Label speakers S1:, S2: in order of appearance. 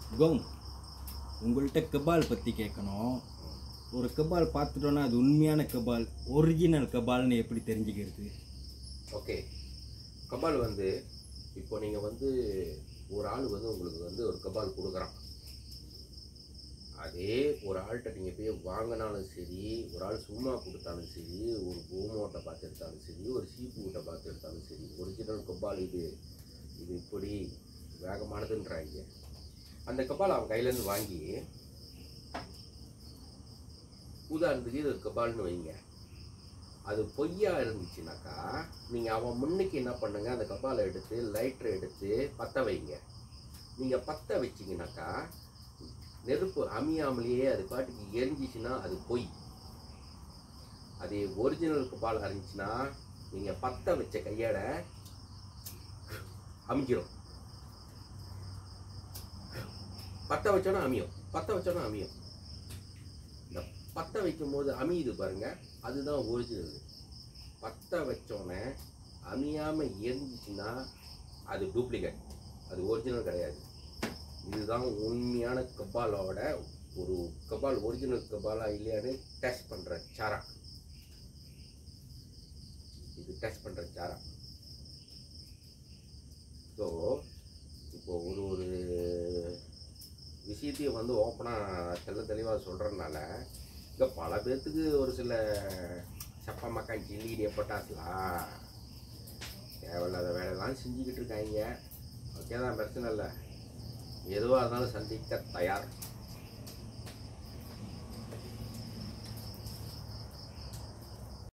S1: கௌம் உங்கள்கிட்ட கபால் பற்றி கேட்கணும் ஒரு கபால் பார்த்துட்டோன்னா அது உண்மையான கபால் ஒரிஜினல் கபால்னு எப்படி தெரிஞ்சுக்கிறது
S2: ஓகே கபால் வந்து இப்போ நீங்கள் வந்து ஒரு ஆள் வந்து உங்களுக்கு வந்து ஒரு கபால் கொடுக்குறான் அதே ஒரு ஆள்கிட்ட நீங்கள் போய் வாங்கினாலும் சரி ஒரு ஆள் சும்மா கொடுத்தாலும் சரி ஒரு பூமோட்டை பார்த்து எடுத்தாலும் சரி ஒரு சீப்பு ஊட்டை பார்த்து எடுத்தாலும் சரி ஒரிஜினல் கபால் இது இது இப்படி வேகமானதுன்றாங்க அந்த கபால் அவன் கையிலேருந்து வாங்கி உதாரணத்துக்கு இது ஒரு கபால்னு வைங்க அது பொய்யா இருந்துச்சுனாக்கா நீங்கள் அவன் முன்னுக்கு என்ன பண்ணுங்க அந்த கபாலை எடுத்து லைட்டரை எடுத்து பற்ற வைங்க நீங்கள் பற்ற வச்சிங்கனாக்கா நெருப்பு அமியாமலேயே அது பாட்டுக்கு எரிஞ்சிச்சுன்னா அது பொய் அது ஒரிஜினல் கபால் இருந்துச்சுன்னா நீங்கள் பற்ற வச்ச கையோட அமிக்கிறோம் பற்ற வச்சோன்னா அமியும் பற்ற வச்சோன்னா அமியும் இந்த பற்ற வைக்கும் போது அமியுது பாருங்க அதுதான் ஒரிஜினல் பற்ற வச்சோன்னே அமியாமல் எரிஞ்சிச்சுன்னா அது டூப்ளிகேட் அது ஒரிஜினல் கிடையாது இதுதான் உண்மையான கபாலோட ஒரு கபால் ஒரிஜினல் கபாலா இல்லையான்னு டெஸ்ட் பண்ணுற சாரா இது டெஸ்ட் பண்ணுற சாரா ஸோ இப்போ ஒரு ஒரு விஷயத்தையும் வந்து ஓப்பனாக தெள்ள தெளிவாக சொல்கிறதுனால இங்கே பல பேர்த்துக்கு ஒரு சில சப்பா மக்கான் சில்லி இடிய பொட்டாஸ்லாம் தேவையில்லாத வேலையெல்லாம் செஞ்சுக்கிட்டு இருக்காங்க ஓகே தான் பிரச்சனை இல்லை எதுவாக இருந்தாலும் சந்திக்க தயார்